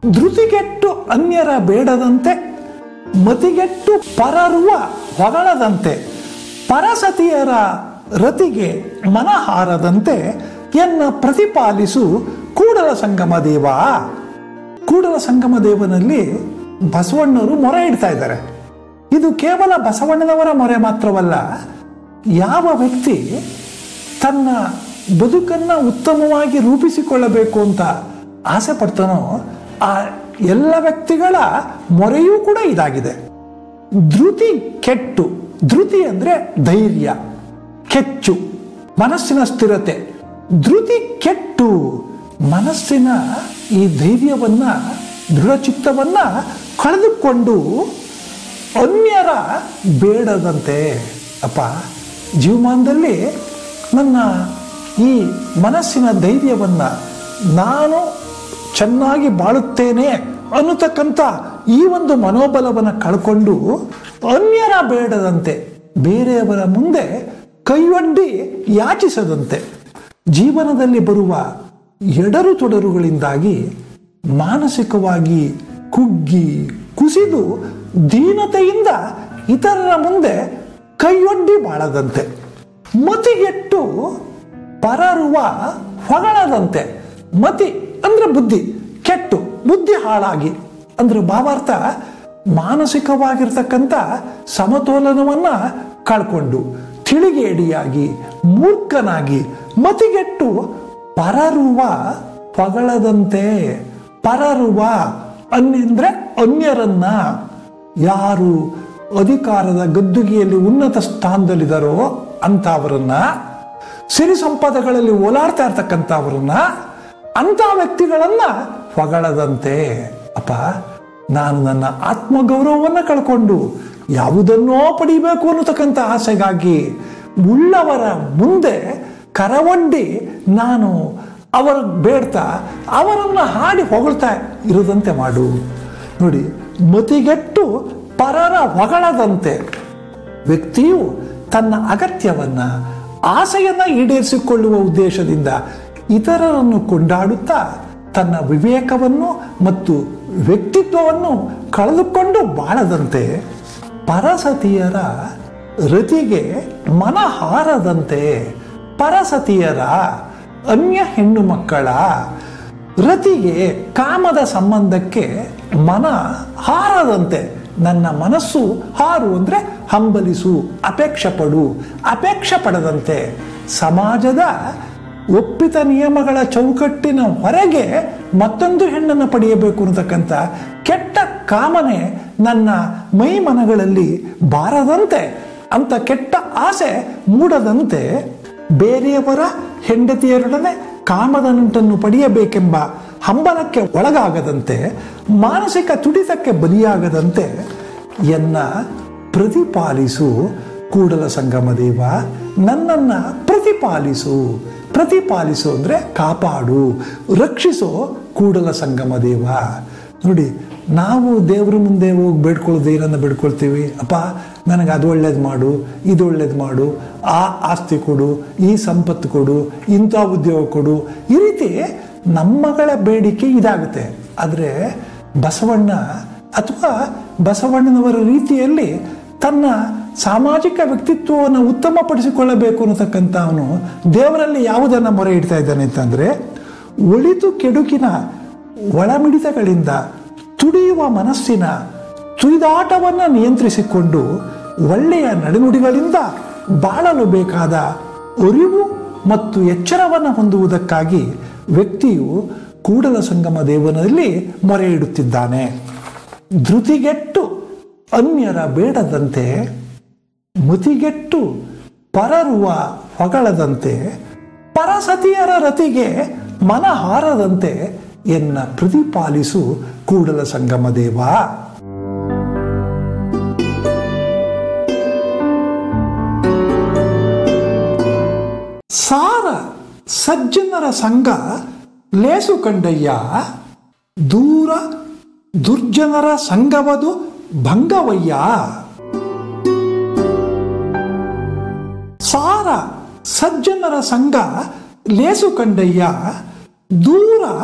ಧೃತಿಗೆಟ್ಟು ಅನ್ಯರ ಬೇಡದಂತೆ ಮತಿಗೆಟ್ಟು ಪರರುವ ಹೊಗಳದಂತೆ ಪರಸತಿಯರ ರತಿಗೆ ಮನಹಾರದಂತೆ ಎನ್ನ ಪ್ರತಿಪಾಲಿಸು ಕೂಡಲ ಸಂಗಮ ದೇವ ಕೂಡಲ ಸಂಗಮ ದೇವನಲ್ಲಿ ಬಸವಣ್ಣವರು ಮೊರೆ ಇಡ್ತಾ ಇದ್ದಾರೆ ಇದು ಕೇವಲ ಬಸವಣ್ಣನವರ ಮೊರೆ ಮಾತ್ರವಲ್ಲ ಯಾವ ವ್ಯಕ್ತಿ ತನ್ನ ಬದುಕನ್ನ ಉತ್ತಮವಾಗಿ ರೂಪಿಸಿಕೊಳ್ಳಬೇಕು ಅಂತ ಆಸೆ ಪಡ್ತಾನೋ ಆ ಎಲ್ಲ ವ್ಯಕ್ತಿಗಳ ಮೊರೆಯೂ ಕೂಡ ಇದಾಗಿದೆ ಧೃತಿ ಕೆಟ್ಟು ಧೃತಿ ಅಂದ್ರೆ ಧೈರ್ಯ ಕೆಚ್ಚು ಮನಸ್ಸಿನ ಸ್ಥಿರತೆ ಧೃತಿ ಕೆಟ್ಟು ಮನಸ್ಸಿನ ಈ ಧೈರ್ಯವನ್ನ ದೃಢಚಿತ್ತವನ್ನ ಕಳೆದುಕೊಂಡು ಅನ್ಯರ ಬೇಡದಂತೆ ಅಪ್ಪ ಜೀವಮಾನದಲ್ಲಿ ನನ್ನ ಈ ಮನಸ್ಸಿನ ಧೈರ್ಯವನ್ನ ನಾನು ಚೆನ್ನಾಗಿ ಬಾಳುತ್ತೇನೆ ಅನ್ನತಕ್ಕಂಥ ಈ ಒಂದು ಮನೋಬಲವನ್ನು ಕಳ್ಕೊಂಡು ಅನ್ಯರ ಬೇಡದಂತೆ ಬೇರೆಯವರ ಮುಂದೆ ಕೈಯೊಡ್ಡಿ ಯಾಚಿಸದಂತೆ ಜೀವನದಲ್ಲಿ ಬರುವ ಎಡರು ತೊಡರುಗಳಿಂದಾಗಿ ಮಾನಸಿಕವಾಗಿ ಕುಗ್ಗಿ ಕುಸಿದು ದೀನತೆಯಿಂದ ಇತರರ ಮುಂದೆ ಕೈಯೊಡ್ಡಿ ಬಾಳದಂತೆ ಮತಿಗೆಟ್ಟು ಪರರುವ ಹೊಗಳದಂತೆ ಮತಿ ಅಂದ್ರೆ ಬುದ್ಧಿ ಕೆಟ್ಟು ಬುದ್ಧಿ ಹಾಳಾಗಿ ಅಂದ್ರೆ ಭಾವಾರ್ಥ ಮಾನಸಿಕವಾಗಿರ್ತಕ್ಕಂಥ ಸಮತೋಲನವನ್ನ ಕಳ್ಕೊಂಡು ತಿಳಿಗೇಡಿಯಾಗಿ ಮೂರ್ಖನಾಗಿ ಮತಿಗೆಟ್ಟು ಪರರುವ ಪಗಳದಂತೆ ಪರರುವ ಅನ್ಯಂದ್ರೆ ಅನ್ಯರನ್ನ ಯಾರು ಅಧಿಕಾರದ ಗದ್ದುಗೆಯಲ್ಲಿ ಉನ್ನತ ಸ್ಥಾನದಲ್ಲಿದ್ದಾರೋ ಅಂತವರನ್ನ ಸಿರಿ ಸಂಪದಗಳಲ್ಲಿ ಓಲಾಡ್ತಾ ಇರ್ತಕ್ಕಂಥವ್ರನ್ನ ಅಂತ ವ್ಯಕ್ತಿಗಳನ್ನ ಹೊಗಳದಂತೆ ಅಪ್ಪ ನಾನು ನನ್ನ ಆತ್ಮಗೌರವವನ್ನು ಕಳ್ಕೊಂಡು ಯಾವುದನ್ನೋ ಪಡಿಬೇಕು ಅನ್ನತಕ್ಕಂಥ ಆಸೆಗಾಗಿ ಉಳ್ಳವರ ಮುಂದೆ ಕರವೊಡ್ಡಿ ನಾನು ಅವರ ಬೇಡ್ತಾ ಅವರನ್ನ ಹಾಡಿ ಹೊಗಳ್ತಾ ಇರದಂತೆ ಮಾಡು ನೋಡಿ ಮತಿಗೆಟ್ಟು ಪರರ ಹೊಗಳದಂತೆ ವ್ಯಕ್ತಿಯು ತನ್ನ ಅಗತ್ಯವನ್ನ ಆಸೆಯನ್ನ ಈಡೇರಿಸಿಕೊಳ್ಳುವ ಉದ್ದೇಶದಿಂದ ಇತರರನ್ನು ಕೊಂಡಾಡುತ್ತಾ ತನ್ನ ವಿವೇಕವನ್ನು ಮತ್ತು ವ್ಯಕ್ತಿತ್ವವನ್ನು ಕಳೆದುಕೊಂಡು ಬಾಳದಂತೆ ಪರಸತಿಯರ ರತಿಗೆ ಮನಹಾರದಂತೆ ಪರಸತಿಯರ ಅನ್ಯ ಹೆಣ್ಣು ಮಕ್ಕಳ ರತಿಗೆ ಕಾಮದ ಸಂಬಂಧಕ್ಕೆ ಮನ ಹಾರದಂತೆ ನನ್ನ ಮನಸ್ಸು ಹಾರು ಅಂದ್ರೆ ಹಂಬಲಿಸು ಅಪೇಕ್ಷೆ ಪಡು ಅಪೇಕ್ಷೆ ಪಡದಂತೆ ಸಮಾಜದ ಒಪ್ಪಿತ ನಿಯಮಗಳ ಚೌಕಟ್ಟಿನ ಹೊರಗೆ ಮತ್ತೊಂದು ಹೆಣ್ಣನ್ನು ಪಡೆಯಬೇಕು ಅನ್ನತಕ್ಕಂಥ ಕೆಟ್ಟ ಕಾಮನೆ ನನ್ನ ಮೈ ಮನಗಳಲ್ಲಿ ಬಾರದಂತೆ ಅಂತ ಕೆಟ್ಟ ಆಸೆ ಮೂಡದಂತೆ ಬೇರೆಯವರ ಹೆಂಡತಿಯರೊಡನೆ ಕಾಮದ ನಂಟನ್ನು ಪಡೆಯಬೇಕೆಂಬ ಹಂಬಲಕ್ಕೆ ಒಳಗಾಗದಂತೆ ಮಾನಸಿಕ ತುಡಿತಕ್ಕೆ ಬಲಿಯಾಗದಂತೆ ಎನ್ನ ಪ್ರತಿಪಾಲಿಸು ಕೂಡಲ ಸಂಗಮ ದೇವ ನನ್ನನ್ನ ಪ್ರತಿಪಾಲಿಸು ಪ್ರತಿಪಾಲಿಸು ಅಂದ್ರೆ ಕಾಪಾಡು ರಕ್ಷಿಸೋ ಕೂಡಲ ಸಂಗಮ ದೇವ ನೋಡಿ ನಾವು ದೇವ್ರ ಮುಂದೆ ಹೋಗಿ ಬೇಡ್ಕೊಳ್ಳೋದು ಏನನ್ನ ಬೇಡ್ಕೊಳ್ತೀವಿ ಅಪ್ಪ ನನಗೆ ಅದು ಒಳ್ಳೇದು ಮಾಡು ಇದು ಒಳ್ಳೇದು ಮಾಡು ಆ ಆಸ್ತಿ ಕೊಡು ಈ ಸಂಪತ್ತು ಕೊಡು ಇಂಥ ಉದ್ಯೋಗ ಕೊಡು ಈ ರೀತಿ ನಮ್ಮಗಳ ಬೇಡಿಕೆ ಇದಾಗುತ್ತೆ ಆದರೆ ಬಸವಣ್ಣ ಅಥವಾ ಬಸವಣ್ಣನವರ ರೀತಿಯಲ್ಲಿ ತನ್ನ ಸಾಮಾಜಿಕ ವ್ಯಕ್ತಿತ್ವವನ್ನು ಉತ್ತಮಪಡಿಸಿಕೊಳ್ಳಬೇಕು ಅನ್ನತಕ್ಕಂಥ ಅವನು ದೇವರಲ್ಲಿ ಯಾವುದನ್ನು ಮೊರೆ ಇಡ್ತಾ ಇದ್ದಾನೆ ಅಂತಂದ್ರೆ ಒಳಿತು ಕೆಡುಕಿನ ಒಳಮಿಡಿತಗಳಿಂದ ತುಡಿಯುವ ಮನಸ್ಸಿನ ತುಯ್ದಾಟವನ್ನು ನಿಯಂತ್ರಿಸಿಕೊಂಡು ಒಳ್ಳೆಯ ನಡೆನುಡಿಗಳಿಂದ ಬಾಳಲು ಬೇಕಾದ ಅರಿವು ಮತ್ತು ಎಚ್ಚರವನ್ನು ಹೊಂದುವುದಕ್ಕಾಗಿ ವ್ಯಕ್ತಿಯು ಕೂಡಲ ಸಂಗಮ ದೇವನಲ್ಲಿ ಮೊರೆ ಇಡುತ್ತಿದ್ದಾನೆ ಧೃತಿಗೆಟ್ಟು ಅನ್ಯರ ಬೇಡದಂತೆ ಮತಿಗೆಟ್ಟು ಪರರುವ ಹೊಗಳದಂತೆ ಪರಸತಿಯರ ರತಿಗೆ ಮನ ಹಾರದಂತೆ ಎನ್ನ ಪ್ರತಿಪಾಲಿಸು ಕೂಡಲ ಸಂಗಮ ದೇವ ಸಾರ ಸಜ್ಜನರ ಸಂಘ ಲೇಸು ಕಂಡಯ್ಯ ದೂರ ದುರ್ಜನರ ಸಂಘವದು ಭಂಗವಯ್ಯ ಸಾರ ಸಜ್ಜನರ ಸಂಘ ಲೇಸು ಕಂಡಯ್ಯ ದೂರ